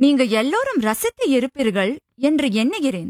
நீங்க எல்லோரும் ரசித்து இருப்பீர்கள் என்று எண்ணுகிறேன்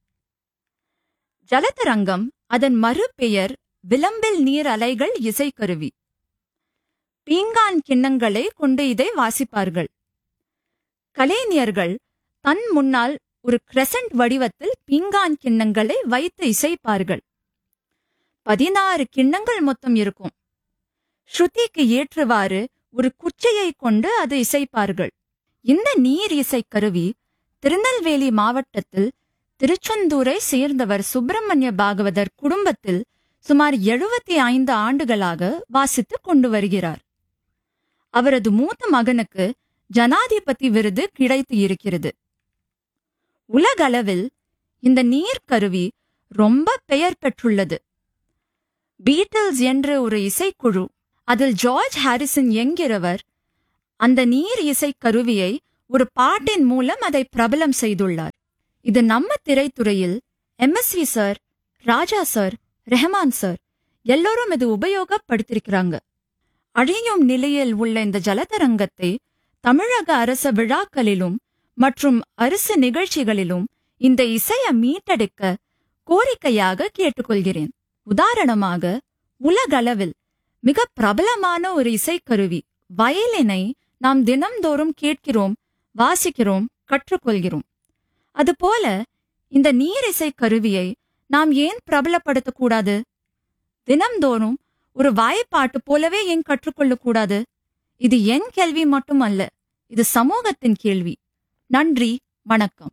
ஜலதரங்கம் அதன் மறுபெயர் விளம்பில் நீர் அலைகள் இசைக்கருவி பீங்கான் கிண்ணங்களை கொண்டு இதை வாசிப்பார்கள் கலைஞர்கள் தன் முன்னால் ஒரு கிரசன்ட் வடிவத்தில் பீங்கான் கிண்ணங்களை வைத்து இசைப்பார்கள் பதினாறு கிண்ணங்கள் மொத்தம் இருக்கும் ஸ்ருதிக்கு ஏற்றவாறு ஒரு குச்சியை கொண்டு அது இசைப்பார்கள் இந்த நீர் இசை கருவி திருநெல்வேலி மாவட்டத்தில் திருச்செந்தூரை சேர்ந்தவர் சுப்பிரமணிய பாகவதர் குடும்பத்தில் சுமார் எழுபத்தி ஐந்து ஆண்டுகளாக வாசித்துக் கொண்டு வருகிறார் அவரது மூத்த மகனுக்கு ஜனாதிபதி விருது கிடைத்து இருக்கிறது உலகளவில் இந்த நீர்க்கருவி ரொம்ப பெயர் பெற்றுள்ளது பீட்டில்ஸ் என்ற ஒரு இசைக்குழு அதில் ஜார்ஜ் ஹாரிசன் என்கிறவர் அந்த நீர் இசை கருவியை ஒரு பாட்டின் மூலம் அதை பிரபலம் செய்துள்ளார் இது நம்ம திரைத்துறையில் MSV sir Raja sir Rahman sir எல்லோரும் இது உபயோகப்படுத்திருக்கிறாங்க அழியும் நிலையில் உள்ள இந்த ஜலதரங்கத்தை தமிழக அரச விழாக்களிலும் மற்றும் அரசு நிகழ்ச்சிகளிலும் இந்த இசையை மீட்டெடுக்க கோரிக்கையாக கேட்டுக்கொள்கிறேன் உதாரணமாக உலகளவில் மிக பிரபலமான ஒரு இசைக்கருவி வயலினை நாம் தினம்தோறும் கேட்கிறோம் வாசிக்கிறோம் கற்றுக்கொள்கிறோம் அதுபோல இந்த நீர் இசை கருவியை நாம் ஏன் பிரபலப்படுத்தக்கூடாது தினம்தோறும் ஒரு வாய்ப்பாட்டு போலவே ஏன் கற்றுக்கொள்ளக்கூடாது இது என் கேள்வி மட்டுமல்ல இது சமூகத்தின் கேள்வி நன்றி வணக்கம்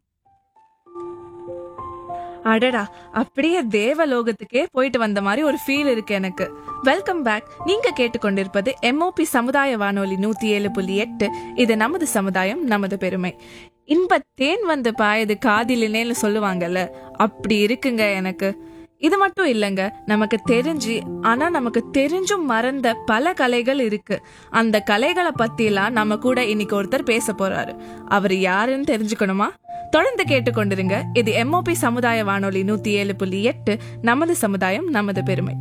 அடடா அப்படியே தேவலோகத்துக்கே போயிட்டு வந்த மாதிரி ஒரு ஃபீல் இருக்கு எனக்கு வெல்கம் பேக் நீங்க கேட்டுக்கொண்டிருப்பது எம்ஓபி சமுதாய வானொலி நூத்தி ஏழு புள்ளி எட்டு இது நமது சமுதாயம் நமது பெருமை இன்ப தேன் வந்து பாயுது காதிலினேன்னு சொல்லுவாங்கல்ல அப்படி இருக்குங்க எனக்கு இது மட்டும் இல்லைங்க நமக்கு தெரிஞ்சு ஆனா நமக்கு தெரிஞ்சும் மறந்த பல கலைகள் இருக்கு அந்த கலைகளை பத்திலாம் நம்ம கூட இன்னைக்கு ஒருத்தர் பேச போறாரு அவர் யாருன்னு தெரிஞ்சுக்கணுமா தொடர்ந்து கேட்டுக்கொண்டிருங்க இது எம்ஓபி சமுதாய வானொலி நூத்தி ஏழு புள்ளி எட்டு நமது சமுதாயம் நமது பெருமை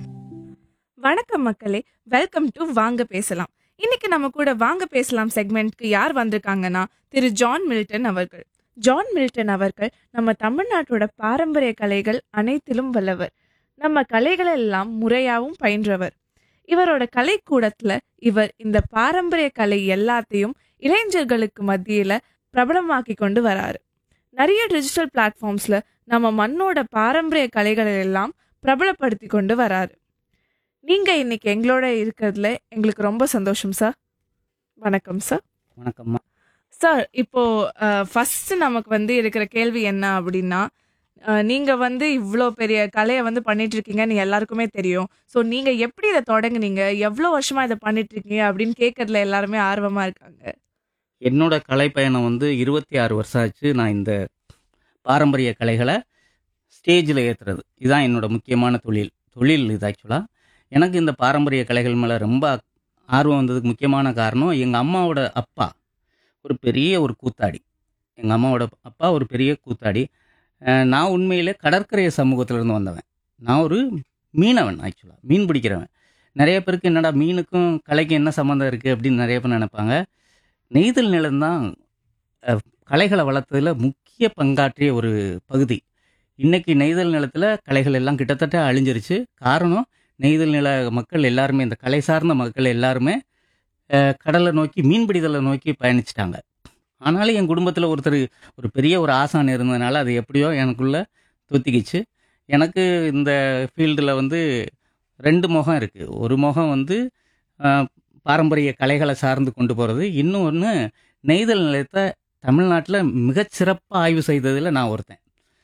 வணக்கம் மக்களே வெல்கம் டு வாங்க பேசலாம் இன்னைக்கு நம்ம கூட வாங்க பேசலாம் செக்மெண்ட்க்கு யார் வந்திருக்காங்கன்னா திரு ஜான் மில்டன் அவர்கள் ஜான் மில்டன் அவர்கள் நம்ம தமிழ்நாட்டோட பாரம்பரிய கலைகள் அனைத்திலும் வல்லவர் நம்ம கலைகள் எல்லாம் முறையாவும் பயின்றவர் இவரோட கலைக்கூடத்துல இவர் இந்த பாரம்பரிய கலை எல்லாத்தையும் இளைஞர்களுக்கு மத்தியில பிரபலமாக்கி கொண்டு வராரு நிறைய டிஜிட்டல் பிளாட்ஃபார்ம்ஸ்ல நம்ம மண்ணோட பாரம்பரிய கலைகளை எல்லாம் பிரபலப்படுத்தி கொண்டு வராரு நீங்க இன்னைக்கு எங்களோட இருக்கிறதுல எங்களுக்கு ரொம்ப சந்தோஷம் சார் வணக்கம் சார் வணக்கம்மா சார் இப்போ ஃபர்ஸ்ட் நமக்கு வந்து இருக்கிற கேள்வி என்ன அப்படின்னா அஹ், நீங்க வந்து இவ்வளோ பெரிய கலையை வந்து பண்ணிட்டு இருக்கீங்கன்னு எல்லாருக்குமே தெரியும் ஸோ நீங்க எப்படி இதை தொடங்குனீங்க எவ்வளோ வருஷமா இதை பண்ணிட்டு இருக்கீங்க அப்படின்னு கேட்கறதுல எல்லாருமே ஆர்வமா இருக்காங்க என்னோட கலை பயணம் வந்து இருபத்தி ஆறு வருஷம் ஆச்சு நான் இந்த பாரம்பரிய கலைகளை ஸ்டேஜில் ஏற்றுறது இதுதான் என்னோட முக்கியமான தொழில் தொழில் இது ஆக்சுவலாக எனக்கு இந்த பாரம்பரிய கலைகள் மேலே ரொம்ப ஆர்வம் வந்ததுக்கு முக்கியமான காரணம் எங்கள் அம்மாவோட அப்பா ஒரு பெரிய ஒரு கூத்தாடி எங்கள் அம்மாவோட அப்பா ஒரு பெரிய கூத்தாடி அஹ் நான் உண்மையிலே கடற்கரை சமூகத்திலேருந்து வந்தவன் நான் ஒரு மீனவன் ஆக்சுவலாக மீன் பிடிக்கிறவன் நிறைய பேருக்கு என்னடா மீனுக்கும் கலைக்கும் என்ன சம்மந்தம் இருக்குது அப்படின்னு நிறைய பேர் நினைப்பாங்க நெய்தல் நிலம்தான் அஹ், கலைகளை வளர்த்ததில் முக்கிய பங்காற்றிய ஒரு பகுதி இன்னைக்கு நெய்தல் நிலத்தில் கலைகள் எல்லாம் கிட்டத்தட்ட அழிஞ்சிருச்சு காரணம் நெய்தல் நில மக்கள் எல்லாருமே இந்த கலை சார்ந்த மக்கள் எல்லாருமே அஹ், கடலை நோக்கி மீன்பிடிதலை நோக்கி பயணிச்சிட்டாங்க ஆனாலும் என் குடும்பத்தில் ஒருத்தர் ஒரு பெரிய ஒரு ஆசான் இருந்ததுனால அது எப்படியோ எனக்குள்ள தொத்திக்கிச்சு எனக்கு இந்த ஃபீல்டில் வந்து ரெண்டு முகம் இருக்குது ஒரு முகம் வந்து அஹ், பாரம்பரிய கலைகளை சார்ந்து கொண்டு போகிறது இன்னொன்று நெய்தல் நிலையத்தை தமிழ்நாட்டில் மிகச்சிறப்பாக ஆய்வு செய்ததில் நான் ஒருத்தன்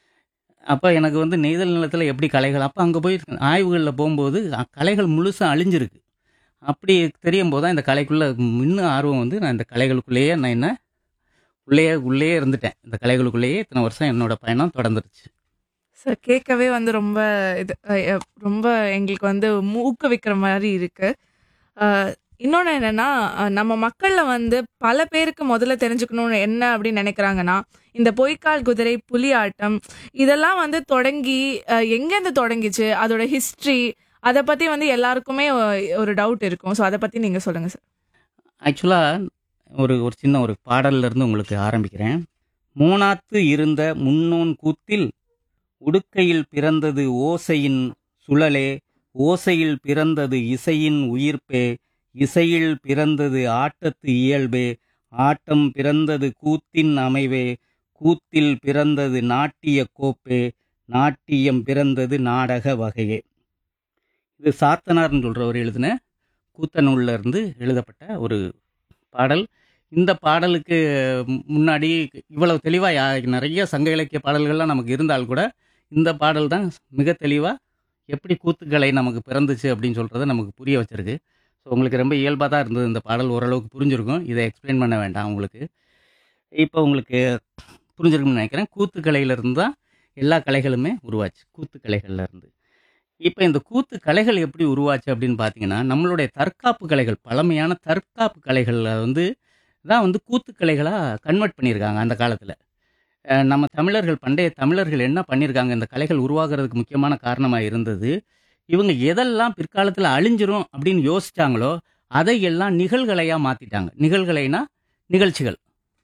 அப்போ எனக்கு வந்து நெய்தல் நிலத்தில் எப்படி கலைகள் அப்போ அங்கே போய் ஆய்வுகளில் போகும்போது அ- கலைகள் முழுசாக அழிஞ்சிருக்கு அப்படி தெரியும் போது தான் இந்த கலைக்குள்ளே இன்னும் ஆர்வம் வந்து நான் இந்த கலைகளுக்குள்ளேயே நான் என்ன உள்ளேயே உள்ளேயே இருந்துட்டேன் இந்த கலைகளுக்குள்ளேயே இத்தனை வருஷம் என்னோட பயணம் தொடர்ந்துருச்சு சார் கேட்கவே வந்து ரொம்ப இது அஹ், அஹ், ரொம்ப எங்களுக்கு வந்து ஊக்குவிக்கிற மாதிரி இருக்கு அஹ், இன்னொன்று என்னன்னா அஹ், நம்ம மக்கள்ல வந்து பல பேருக்கு முதல்ல தெரிஞ்சுக்கணும்னு என்ன அப்படின்னு நினைக்கிறாங்கன்னா இந்த பொய்க்கால் குதிரை புலி ஆட்டம் இதெல்லாம் வந்து தொடங்கி அஹ், எங்கேருந்து தொடங்கிச்சு அதோட ஹிஸ்ட்ரி அதை பத்தி வந்து எல்லாருக்குமே ஒ- ஒரு டவுட் இருக்கும் ஸோ அதை பத்தி நீங்க சொல்லுங்க சார் ஆக்சுவலாக ஒரு ஒரு சின்ன ஒரு பாடல்ல இருந்து உங்களுக்கு ஆரம்பிக்கிறேன் மூணாத்து இருந்த முன்னோன் கூத்தில் உடுக்கையில் பிறந்தது ஓசையின் சுழலே ஓசையில் பிறந்தது இசையின் உயிர்ப்பே இசையில் பிறந்தது ஆட்டத்து இயல்பே ஆட்டம் பிறந்தது கூத்தின் அமைவே கூத்தில் பிறந்தது நாட்டிய கோப்பே நாட்டியம் பிறந்தது நாடக வகையே இது சாத்தனார்னு சொல்றவர் எழுதின கூத்தநூல்ல இருந்து எழுதப்பட்ட ஒரு பாடல் இந்த பாடலுக்கு முன்னாடி இவ்வளவு தெளிவாக நிறைய சங்க இலக்கிய பாடல்கள்லாம் நமக்கு இருந்தால் கூட இந்த பாடல் தான் மிக தெளிவாக எப்படி கூத்துக்கலை நமக்கு பிறந்துச்சு அப்படின்னு சொல்கிறத நமக்கு புரிய வச்சிருக்கு ஸோ உங்களுக்கு ரொம்ப இயல்பாக தான் இருந்தது இந்த பாடல் ஓரளவுக்கு புரிஞ்சிருக்கும் இதை எக்ஸ்பிளைன் பண்ண வேண்டாம் உங்களுக்கு இப்போ உங்களுக்கு புரிஞ்சிருக்கும்னு நினைக்கிறேன் கூத்துக்கலையிலேருந்து தான் எல்லா கலைகளுமே உருவாச்சு கூத்துக்கலைகள்ல இருந்து இப்போ இந்த கூத்து கலைகள் எப்படி உருவாச்சு அப்படின்னு பார்த்தீங்கன்னா நம்மளுடைய தற்காப்பு கலைகள் பழமையான தற்காப்பு கலைகளில் வந்து தான் வந்து கூத்துக்கலைகளாக கன்வெர்ட் பண்ணியிருக்காங்க அந்த காலத்தில் நம்ம தமிழர்கள் பண்டைய தமிழர்கள் என்ன பண்ணியிருக்காங்க இந்த கலைகள் உருவாகிறதுக்கு முக்கியமான காரணமாக இருந்தது இவங்க எதெல்லாம் பிற்காலத்தில் அழிஞ்சிரும் அப்படின்னு யோசிச்சாங்களோ அதையெல்லாம் நிகழ்கலையாக மாற்றிட்டாங்க நிகழ்கலைனா நிகழ்ச்சிகள்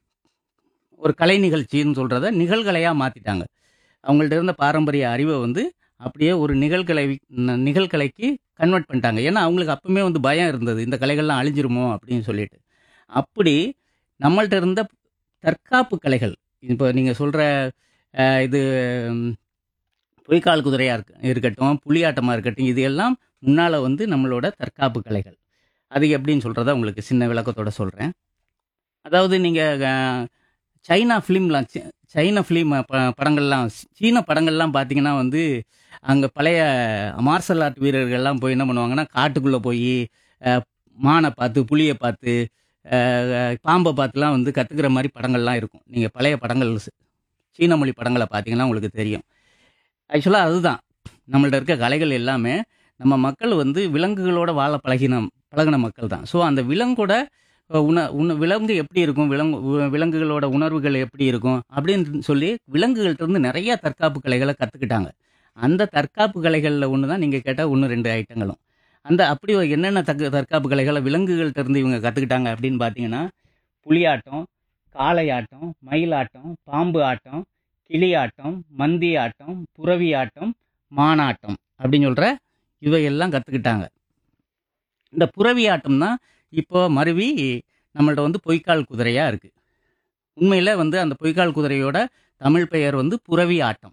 ஒரு கலை நிகழ்ச்சின்னு சொல்கிறத நிகழ்கலையாக மாற்றிட்டாங்க அவங்கள்ட்ட இருந்த பாரம்பரிய அறிவை வந்து அப்படியே ஒரு நிகழ்கலை ந- நிகழ்கலைக்கு கன்வெர்ட் பண்ணிட்டாங்க ஏன்னா அவங்களுக்கு அப்பவுமே வந்து பயம் இருந்தது இந்த கலைகள்லாம் அழிஞ்சிருமோ அப்படின்னு சொல்லிட்டு அப்படி நம்மள்ட்ட இருந்த தற்காப்பு கலைகள் இப்போ நீங்கள் சொல்கிற இது ம், பொய்க்கால் குதிரையாக இருக்க இருக்கட்டும் புலியாட்டமாக இருக்கட்டும் இது எல்லாம் முன்னால் வந்து நம்மளோட தற்காப்பு கலைகள் அது எப்படின்னு சொல்கிறத உங்களுக்கு சின்ன விளக்கத்தோட சொல்கிறேன் அதாவது நீங்கள் சைனா ஃபிலிம்லாம் சைனா ஃபிலிம் படங்கள்லாம் சீன படங்கள்லாம் பார்த்தீங்கன்னா வந்து அங்கே பழைய மார்ஷல் ஆர்ட் வீரர்கள்லாம் போய் என்ன பண்ணுவாங்கன்னா காட்டுக்குள்ளே போய் மானை பார்த்து புலியை பார்த்து அஹ், பாம்பை பார்த்துலாம் வந்து கற்றுக்கிற மாதிரி படங்கள்லாம் இருக்கும் நீங்கள் பழைய படங்கள் ஸ்- சீன மொழி படங்களை பார்த்தீங்கன்னா உங்களுக்கு தெரியும் ஆக்சுவலாக அதுதான் நம்மள்ட்ட இருக்க கலைகள் எல்லாமே நம்ம மக்கள் வந்து விலங்குகளோட வாழ பழகின பழகின மக்கள் தான் ஸோ அந்த விலங்கோட அஹ், உண உண விலங்கு எப்படி இருக்கும் விலங்கு வி- விலங்குகளோட உணர்வுகள் எப்படி இருக்கும் அப்படின்னு சொல்லி விலங்குகள்ட்ட இருந்து நிறைய தற்காப்பு கலைகளை கற்றுக்கிட்டாங்க அந்த தற்காப்பு கலைகளில் ஒன்று தான் நீங்கள் கேட்டால் ஒன்று ரெண்டு ஐட்டங்களும் அந்த அப்படி ஒரு என்னென்ன தக்க தற்காப்பு கலைகளை விலங்குகள்ட்ட இருந்து இவங்க கற்றுக்கிட்டாங்க அப்படின்னு பார்த்தீங்கன்னா புலியாட்டம் காளையாட்டம் மயிலாட்டம் பாம்பு ஆட்டம் கிளியாட்டம் மந்தி ஆட்டம் புறவி ஆட்டம் மானாட்டம் அப்படின்னு சொல்கிற இவையெல்லாம் கற்றுக்கிட்டாங்க இந்த புறவி ஆட்டம் தான் இப்போ மருவி நம்மள்ட்ட வந்து பொய்க்கால் குதிரையாக இருக்குது உண்மையில் வந்து அந்த பொய்க்கால் குதிரையோட தமிழ் பெயர் வந்து புறவி ஆட்டம்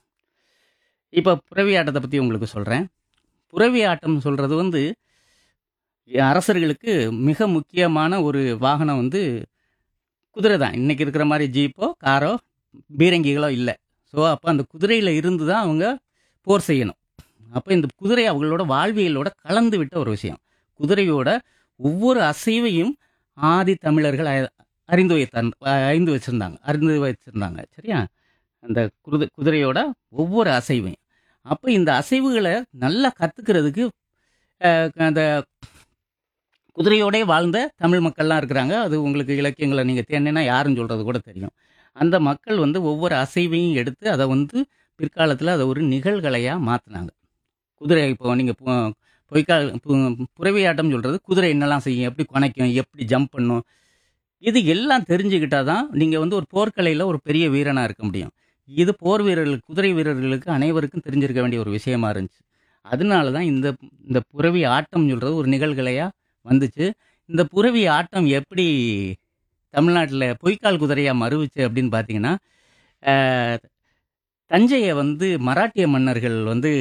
இப்போ புறவி ஆட்டத்தை பற்றி உங்களுக்கு சொல்கிறேன் புறவி ஆட்டம் சொல்கிறது வந்து அரசர்களுக்கு மிக முக்கியமான ஒரு வாகனம் வந்து குதிரை தான் இன்றைக்கி இருக்கிற மாதிரி ஜீப்போ காரோ பீரங்கிகளோ இல்லை ஸோ அப்போ அந்த குதிரையில் இருந்து தான் அவங்க போர் செய்யணும் அப்போ இந்த குதிரை அவங்களோட வாழ்வியலோட கலந்து விட்ட ஒரு விஷயம் குதிரையோட ஒவ்வொரு அசைவையும் ஆதி தமிழர்கள் அ- அறிந்து வைத்தான் அறிந்து வச்சுருந்தாங்க அறிந்து வச்சுருந்தாங்க சரியா அந்த குதிரை குதிரையோட ஒவ்வொரு அசைவையும் அப்போ இந்த அசைவுகளை நல்லா கற்றுக்கிறதுக்கு அந்த குதிரையோடே வாழ்ந்த தமிழ் மக்கள்லாம் இருக்கிறாங்க அது உங்களுக்கு இலக்கியங்களை நீங்கள் தேடினா யாருன்னு சொல்கிறது கூட தெரியும் அந்த மக்கள் வந்து ஒவ்வொரு அசைவையும் எடுத்து அதை வந்து பிற்காலத்தில் அதை ஒரு நிகழ்கலையாக மாற்றினாங்க குதிரை இப்போ நீங்கள் பொய்க்கால் பு- புறவியாட்டம் சொல்கிறது குதிரை என்னெல்லாம் செய்யும் எப்படி குணைக்கும் எப்படி ஜம்ப் பண்ணும் இது எல்லாம் தெரிஞ்சுக்கிட்டா தான் நீங்கள் வந்து ஒரு போர்க்கலையில் ஒரு பெரிய வீரனாக இருக்க முடியும் இது போர் வீரர்களுக்கு குதிரை வீரர்களுக்கு அனைவருக்கும் தெரிஞ்சிருக்க வேண்டிய ஒரு விஷயமா இருந்துச்சு அதனால தான் இந்த இந்த புறவி ஆட்டம் சொல்கிறது ஒரு நிகழ்கலையாக வந்துச்சு இந்த புறவி ஆட்டம் எப்படி தமிழ்நாட்டில் பொய்க்கால் குதிரையாக மறுவுச்சு அப்படின்னு பார்த்தீங்கன்னா அஹ், தஞ்சையை வந்து மராட்டிய மன்னர்கள் வந்து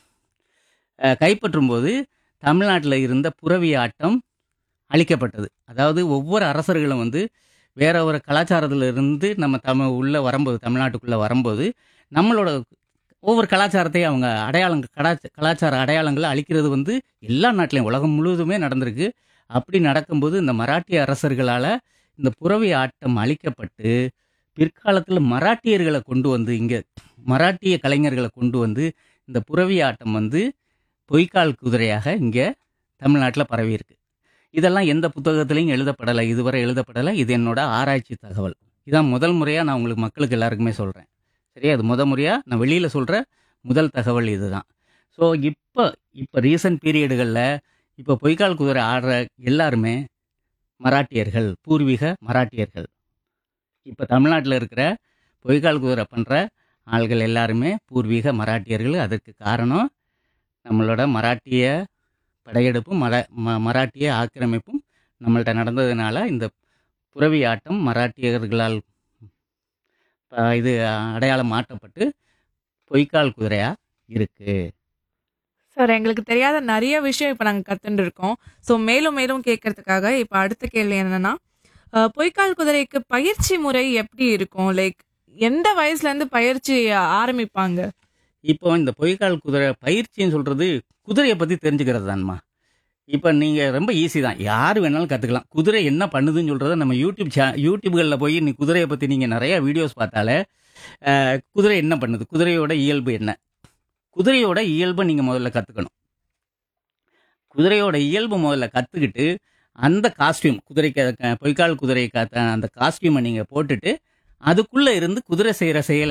அஹ், கைப்பற்றும் போது தமிழ்நாட்டில் இருந்த புறவி ஆட்டம் அழிக்கப்பட்டது அதாவது ஒவ்வொரு அரசர்களும் வந்து வேற ஒரு கலாச்சாரத்துல இருந்து நம்ம தமிழ் உள்ள வரும்போது தமிழ்நாட்டுக்குள்ள வரும்போது நம்மளோட ஒவ்வொரு கலாச்சாரத்தையும் அவங்க அடையாளம் கலாச்ச கலாச்சார அடையாளங்களை அழிக்கிறது வந்து எல்லா நாட்டிலையும் உலகம் முழுவதுமே நடந்திருக்கு அப்படி நடக்கும்போது இந்த மராட்டிய அரசர்களால் இந்த புறவி ஆட்டம் அழிக்கப்பட்டு பிற்காலத்தில் மராட்டியர்களை கொண்டு வந்து இங்கே மராட்டிய கலைஞர்களை கொண்டு வந்து இந்த புறவி ஆட்டம் வந்து பொய்க்கால் குதிரையாக இங்கே தமிழ்நாட்டில் பரவி இருக்கு இதெல்லாம் எந்த புத்தகத்திலையும் எழுதப்படலை இதுவரை எழுதப்படலை இது என்னோட ஆராய்ச்சி தகவல் இதான் முதல் முறையாக நான் உங்களுக்கு மக்களுக்கு எல்லாருக்குமே சொல்கிறேன் சரியா அது முத முறையாக நான் வெளியில் சொல்கிற முதல் தகவல் இதுதான் ஸோ இப்போ இப்போ ரீசன்ட் பீரியடுகளில் இப்போ பொய்க்கால் குதிரை ஆடுற எல்லாருமே மராட்டியர்கள் பூர்வீக மராட்டியர்கள் இப்போ தமிழ்நாட்டில் இருக்கிற பொய்க்கால் குதிரை பண்ணுற ஆள்கள் எல்லாருமே பூர்வீக மராட்டியர்கள் அதற்கு காரணம் நம்மளோட மராட்டிய படையெடுப்பும் மர ம மராட்டிய ஆக்கிரமிப்பும் நம்மள்ட்ட நடந்ததுனால இந்த புறவி ஆட்டம் மராட்டியர்களால் ப- இது அடையாளம் மாற்றப்பட்டு பொய்க்கால் குதிரையாக இருக்குது சார் எங்களுக்கு தெரியாத நிறைய விஷயம் இப்போ நாங்கள் கத்துட்டு இருக்கோம் ஸோ மேலும் மேலும் கேட்கறதுக்காக இப்போ அடுத்த கேள்வி என்னன்னா அஹ், பொய்க்கால் குதிரைக்கு பயிற்சி முறை எப்படி இருக்கும் லைக் எந்த வயசுல இருந்து பயிற்சி ஆரம்பிப்பாங்க இப்போ இந்த பொய்க்கால் குதிரை பயிற்சின்னு சொல்கிறது குதிரையை பற்றி தெரிஞ்சுக்கிறது தான்மா இப்போ நீங்கள் ரொம்ப ஈஸி தான் யார் வேணாலும் கற்றுக்கலாம் குதிரை என்ன பண்ணுதுன்னு சொல்கிறத நம்ம யூடியூப் சே யூடியூப்களில் போய் நீ குதிரையை பற்றி நீங்கள் நிறைய வீடியோஸ் பார்த்தாலே அஹ், குதிரை என்ன பண்ணுது குதிரையோட இயல்பு என்ன குதிரையோட இயல்பை நீங்கள் முதல்ல கற்றுக்கணும் குதிரையோட இயல்பு முதல்ல கற்றுக்கிட்டு அந்த காஸ்டியூம் குதிரைக்கு அஹ், பொய்க்கால் குதிரை அந்த காஸ்டியூமை நீங்கள் போட்டுட்டு அதுக்குள்ளே இருந்து குதிரை செய்கிற செயலை